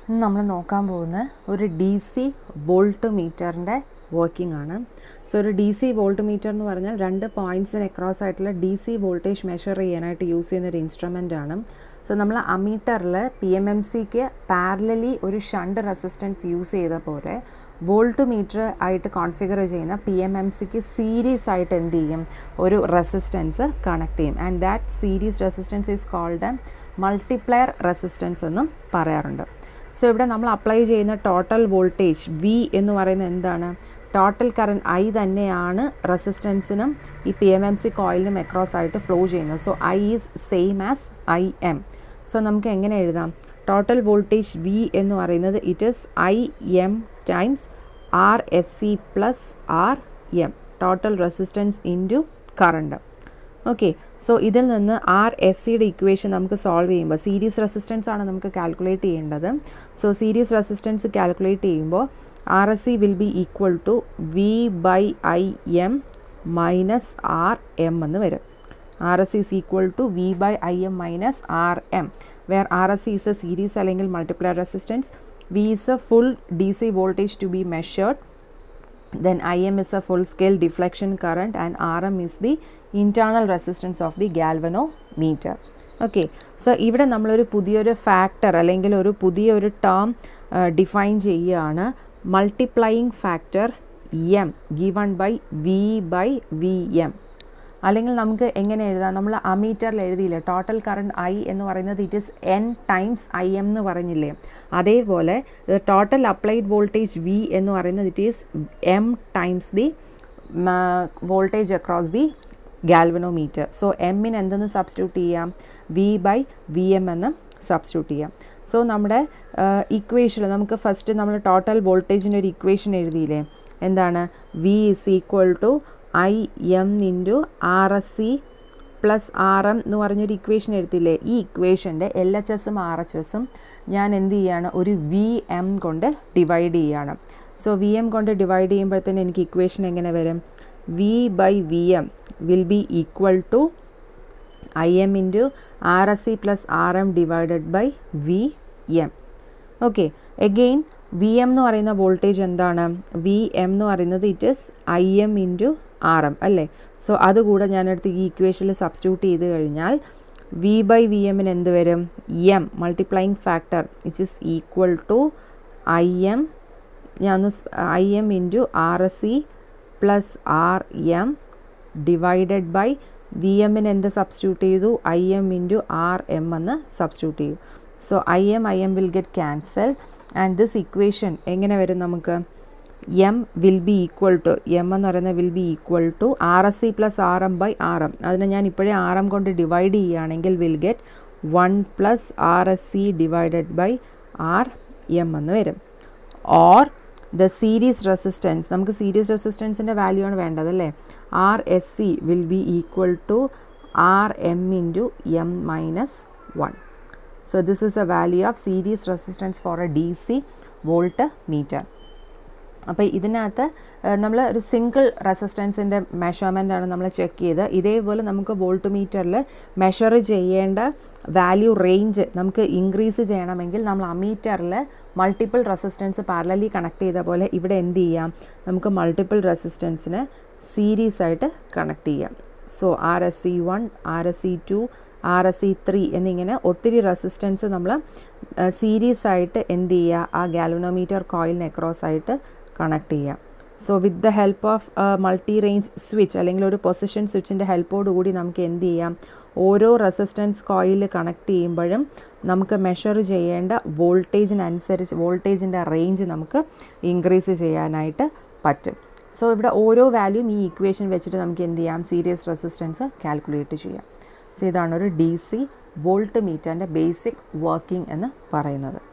ഇന്ന് നമ്മൾ നോക്കാൻ പോകുന്ന ഒരു ഡി സി വോൾട്ട് മീറ്ററിൻ്റെ വർക്കിംഗ് ആണ് സോ ഒരു ഡി സി വോൾട്ട് മീറ്റർ എന്ന് പറഞ്ഞാൽ രണ്ട് പോയിൻറ്റ്സിന് അക്രോസ് ആയിട്ടുള്ള ഡി സി വോൾട്ടേജ് മെഷർ ചെയ്യാനായിട്ട് യൂസ് ചെയ്യുന്ന ഒരു ഇൻസ്ട്രുമെൻ്റ് ആണ് സോ നമ്മൾ അമീറ്ററിൽ പി എം എം സിക്ക് പാരലലി ഒരു ഷണ്ട് റെസിസ്റ്റൻസ് യൂസ് ചെയ്ത പോലെ വോൾട്ട് മീറ്റർ ആയിട്ട് കോൺഫിഗർ ചെയ്യുന്ന പി എം എം സിക്ക് സീരീസ് ആയിട്ട് എന്ത് ചെയ്യും ഒരു റെസിസ്റ്റൻസ് കണക്ട് ചെയ്യും and that series resistance is called multiplier resistance എന്നും പറയാറുണ്ട് സോ ഇവിടെ നമ്മൾ അപ്ലൈ ചെയ്യുന്ന ടോട്ടൽ വോൾട്ടേജ് വി എന്ന് പറയുന്നത് എന്താണ് ടോട്ടൽ കറണ്ട് ഐ തന്നെയാണ് റെസിസ്റ്റൻസിനും ഈ പി എം എം സി കോയിലിനും അക്രോസ് ആയിട്ട് ഫ്ലോ ചെയ്യുന്നത് so I is same as I M so നമുക്ക് എങ്ങനെ എഴുതാം ടോട്ടൽ വോൾട്ടേജ് വി എന്ന് പറയുന്നത് it is I M times R S C plus R M total resistance into current okay so ഇതിൽ നിന്ന് ആർ എസ് സിയുടെ equation നമുക്ക് solve ചെയ്യുമ്പോൾ സീരീസ് റെസിസ്റ്റൻസ് ആണ് നമുക്ക് കാൽക്കുലേറ്റ് ചെയ്യേണ്ടത് സോ സീരീസ് റെസിസ്റ്റൻസ് കാൽക്കുലേറ്റ് ചെയ്യുമ്പോൾ R S C will be equal to V by I M minus R M എന്ന് വരും R S C is equal to V by I M minus R M where R S C is a series അല്ലെങ്കിൽ multiplier resistance V is a full D C voltage to be measured then IM is a full scale deflection current and RM is the internal resistance of the galvanometer. Okay so ഇവിടെ നമ്മളൊരു പുതിയൊരു factor അല്ലെങ്കിൽ ഒരു പുതിയൊരു term define ചെയ്യുകയാണ് multiplying factor M given by V by V M അല്ലെങ്കിൽ നമുക്ക് എങ്ങനെ എഴുതാം നമ്മൾ അമീറ്ററിൽ എഴുതിയില്ലേ ടോട്ടൽ കറണ്ട് ഐ എന്ന് പറയുന്നത് it is N times I M എന്ന് പറഞ്ഞില്ലേ അതേപോലെ ടോട്ടൽ അപ്ലൈഡ് വോൾട്ടേജ് വി എന്ന് പറയുന്നത് it is M times the voltage across the galvanometer so എമ്മിന് എന്തെന്ന് സബ്സ്റ്റിറ്റ്യൂട്ട് ചെയ്യാം വി ബൈ വി എം എന്ന് സബ്സ്റ്റിറ്റ്യൂട്ട് ചെയ്യാം സോ നമ്മുടെ ഇക്വേഷനിൽ നമുക്ക് ഫസ്റ്റ് നമ്മൾ ടോട്ടൽ വോൾട്ടേജിൻ്റെ ഒരു ഇക്വേഷൻ എഴുതിയില്ലേ എന്താണ് V is equal to I M into R S C plus R M എന്ന് പറഞ്ഞൊരു ഇക്വേഷൻ എടുത്തില്ലേ ഈ ഇക്വേഷൻ്റെ എൽ എച്ച് എസും ആർ എച്ച് എസും ഞാൻ എന്ത് ചെയ്യുകയാണ് ഒരു വി എം കൊണ്ട് ഡിവൈഡ് ചെയ്യുകയാണ് സോ വി എം കൊണ്ട് ഡിവൈഡ് ചെയ്യുമ്പോഴത്തേന് എനിക്ക് ഇക്വേഷൻ എങ്ങനെ വരും V by V M will be equal to I M into R S C plus R M divided by V M okay again V M എന്ന് പറയുന്ന voltage എന്താണ് V M എന്ന് പറയുന്നത് it is I M into R M അല്ലേ so അതുകൂടെ ഞാനെടുത്ത് ഈ ഇക്വേഷനിൽ സബ്സ്റ്റിറ്റ്യൂട്ട് ചെയ്ത് കഴിഞ്ഞാൽ വി ബൈ വി എമ്മിന് എന്ത് വരും M multiplying factor it is equal to I M ഞാൻ I M into R S C plus R M divided by V എമ്മിന് എന്ത് സബ്സ്റ്റിറ്റ്യൂട്ട് ചെയ്തു I M into R M എന്ന് സബ്സ്റ്റിറ്റ്യൂട്ട് ചെയ്യും so I M I M will get cancel and this equation എങ്ങനെ വരും നമുക്ക് M will be equal to M എന്ന് പറയുന്നത് will be equal to R S C plus R M by R M അതിനെ ഞാൻ ഇപ്പോഴേ R M കൊണ്ട് divide ചെയ്യുകയാണെങ്കിൽ will get one plus R S C divided by R M എന്ന് വരും or the series resistance നമുക്ക് series റെസിസ്റ്റൻസിൻ്റെ value ആണ് വേണ്ടത് അല്ലേ R S C will be equal to R M into M minus one So this is a value of series resistance for a DC voltmeter. അപ്പോൾ ഇതിനകത്ത് നമ്മൾ ഒരു single റെസിസ്റ്റൻസിൻ്റെ measurement ആണ് നമ്മൾ ചെക്ക് ചെയ്ത് ഇതേപോലെ നമുക്ക് വോൾട്ട് മീറ്ററിൽ മെഷർ ചെയ്യേണ്ട വാല്യൂ റേഞ്ച് നമുക്ക് ഇൻക്രീസ് ചെയ്യണമെങ്കിൽ നമ്മൾ അമീറ്ററിൽ മൾട്ടിപ്പിൾ റെസിസ്റ്റൻസ് പാരലലി കണക്ട് ചെയ്ത പോലെ ഇവിടെ എന്ത് ചെയ്യാം നമുക്ക് മൾട്ടിപ്പിൾ റെസിസ്റ്റൻസിന് സീരീസ് ആയിട്ട് കണക്ട് ചെയ്യാം so R S C one R S C two R S C three എന്നിങ്ങനെ ഒത്തിരി റെസിസ്റ്റൻസ് നമ്മൾ സീരീസ് ആയിട്ട് എന്ത് ചെയ്യുക ആ ഗാൽവനോമീറ്റർ കോയിലിന് അക്രോസ് ആയിട്ട് കണക്ട് ചെയ്യുക so with the help of multi range switch അല്ലെങ്കിൽ ഒരു പൊസിഷൻ സ്വിച്ചിൻ്റെ ഹെൽപ്പോട് കൂടി നമുക്ക് എന്ത് ചെയ്യാം ഓരോ റെസിസ്റ്റൻസ് കോയിൽ കണക്ട് ചെയ്യുമ്പോഴും നമുക്ക് മെഷർ ചെയ്യേണ്ട വോൾട്ടേജിനനുസരിച്ച് വോൾട്ടേജിൻ്റെ റേഞ്ച് നമുക്ക് ഇൻക്രീസ് ചെയ്യാനായിട്ട് പറ്റും സോ ഇവിടെ ഓരോ വാല്യൂം ഈ ഇക്വേഷൻ വെച്ചിട്ട് നമുക്ക് എന്ത് ചെയ്യാം സീരിയസ് റെസിസ്റ്റൻസ് കാൽക്കുലേറ്റ് ചെയ്യാം സോ ഇതാണ് ഒരു ഡി സി വോൾട്ട് മീറ്ററിൻ്റെ ബേസിക് വർക്കിംഗ് എന്ന് പറയുന്നത്